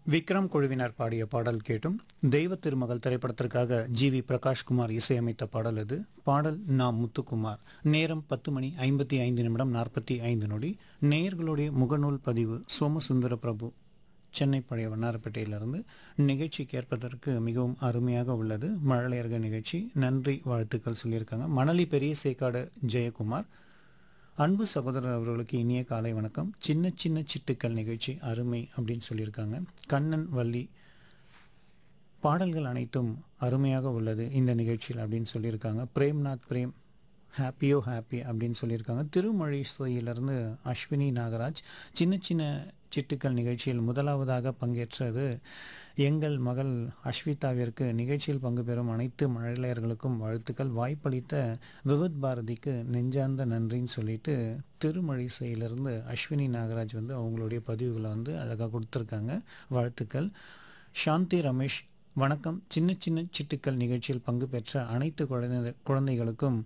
விக்ரம் குழுவினர் பாடிய பாடல் கேட்டும் தெய்வ திருமகள் திரைப்படத்திற்காக ஜி வி பிரகாஷ்குமார் இசையமைத்த பாடல் அது பாடல் நாம் முத்துக்குமார் நேரம் பத்து மணி ஐம்பத்தி ஐந்து நிமிடம் நாற்பத்தி ஐந்து நொடி நேயர்களுடைய முகநூல் பதிவு சோமசுந்தர பிரபு சென்னை பழைய வண்ணாரப்பேட்டையிலிருந்து நிகழ்ச்சி கேட்பதற்கு மிகவும் அருமையாக உள்ளது மழலையர்கள் நிகழ்ச்சி நன்றி வாழ்த்துக்கள் சொல்லியிருக்காங்க மணலி பெரிய சேக்காடு ஜெயக்குமார் அன்பு சகோதரர் அவர்களுக்கு இனிய காலை வணக்கம் சின்ன சின்ன சிட்டுக்கள் நிகழ்ச்சி அருமை அப்படின்னு சொல்லியிருக்காங்க கண்ணன் வள்ளி பாடல்கள் அனைத்தும் அருமையாக உள்ளது இந்த நிகழ்ச்சியில் அப்படின்னு சொல்லியிருக்காங்க பிரேம்நாத் பிரேம் ஹாப்பியோ ஹாப்பி அப்படின்னு சொல்லியிருக்காங்க திருமழிசையிலிருந்து அஸ்வினி நாகராஜ் சின்ன சின்ன சிட்டுக்கள் நிகழ்ச்சியில் முதலாவதாக பங்கேற்றது எங்கள் மகள் அஸ்விதாவிற்கு நிகழ்ச்சியில் பங்கு பெறும் அனைத்து மழலையர்களுக்கும் வாழ்த்துக்கள் வாய்ப்பளித்த விவித் பாரதிக்கு நெஞ்சார்ந்த நன்றின்னு சொல்லிட்டு திருமழிசையிலிருந்து அஸ்வினி நாகராஜ் வந்து அவங்களுடைய பதிவுகளை வந்து அழகாக கொடுத்துருக்காங்க வாழ்த்துக்கள் சாந்தி ரமேஷ் வணக்கம் சின்ன சின்ன சிட்டுக்கள் நிகழ்ச்சியில் பங்கு பெற்ற அனைத்து குழந்தை குழந்தைகளுக்கும்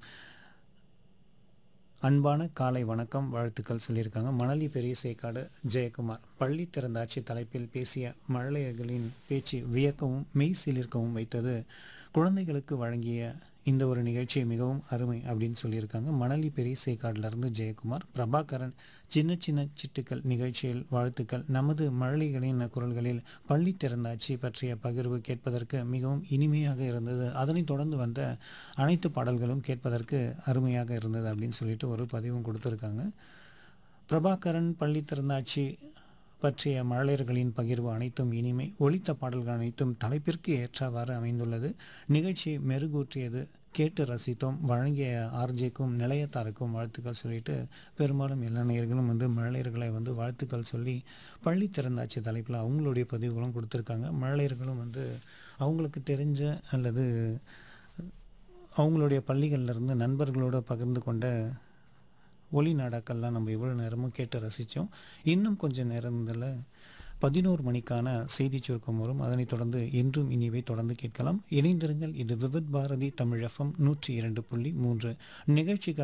அன்பான காலை வணக்கம் வாழ்த்துக்கள் சொல்லியிருக்காங்க மணலி பெரிய சேக்காடு ஜெயக்குமார் பள்ளி திறந்தாட்சி தலைப்பில் பேசிய மழலையர்களின் பேச்சு வியக்கவும் மெய் சிலிர்க்கவும் வைத்தது குழந்தைகளுக்கு வழங்கிய இந்த ஒரு நிகழ்ச்சி மிகவும் அருமை அப்படின்னு சொல்லியிருக்காங்க மணலி பெரிய சேக்காடிலிருந்து ஜெயக்குமார் பிரபாகரன் சின்ன சின்ன சிட்டுக்கள் நிகழ்ச்சியில் வாழ்த்துக்கள் நமது மழலைகளின் குரல்களில் பள்ளி திறந்தாட்சி பற்றிய பகிர்வு கேட்பதற்கு மிகவும் இனிமையாக இருந்தது அதனைத் தொடர்ந்து வந்த அனைத்து பாடல்களும் கேட்பதற்கு அருமையாக இருந்தது அப்படின்னு சொல்லிட்டு ஒரு பதிவும் கொடுத்துருக்காங்க பிரபாகரன் பள்ளி திறந்தாட்சி பற்றிய மழலையர்களின் பகிர்வு அனைத்தும் இனிமை ஒலித்த பாடல்கள் அனைத்தும் தலைப்பிற்கு ஏற்றவாறு அமைந்துள்ளது நிகழ்ச்சி மெருகூற்றியது கேட்டு ரசித்தோம் வழங்கிய ஆர்ஜேக்கும் நிலையத்தாருக்கும் வாழ்த்துக்கள் சொல்லிட்டு பெரும்பாலும் எல்லா நேயர்களும் வந்து மழலையர்களை வந்து வாழ்த்துக்கள் சொல்லி பள்ளி திறந்தாட்சி தலைப்பில் அவங்களுடைய பதிவுகளும் கொடுத்துருக்காங்க மழலையர்களும் வந்து அவங்களுக்கு தெரிஞ்ச அல்லது அவங்களுடைய பள்ளிகள்ல இருந்து நண்பர்களோடு பகிர்ந்து கொண்ட ஒளி நாடாக்கள்லாம் நம்ம இவ்வளோ நேரமும் கேட்டு ரசித்தோம் இன்னும் கொஞ்சம் நேரத்தில் பதினோரு மணிக்கான செய்தி சுருக்கம் வரும் அதனைத் தொடர்ந்து என்றும் இனிவை தொடர்ந்து கேட்கலாம் இணைந்திருங்கள் இது விவித் பாரதி தமிழ் எஃப்எம் நூற்றி இரண்டு புள்ளி மூன்று நிகழ்ச்சிக்கு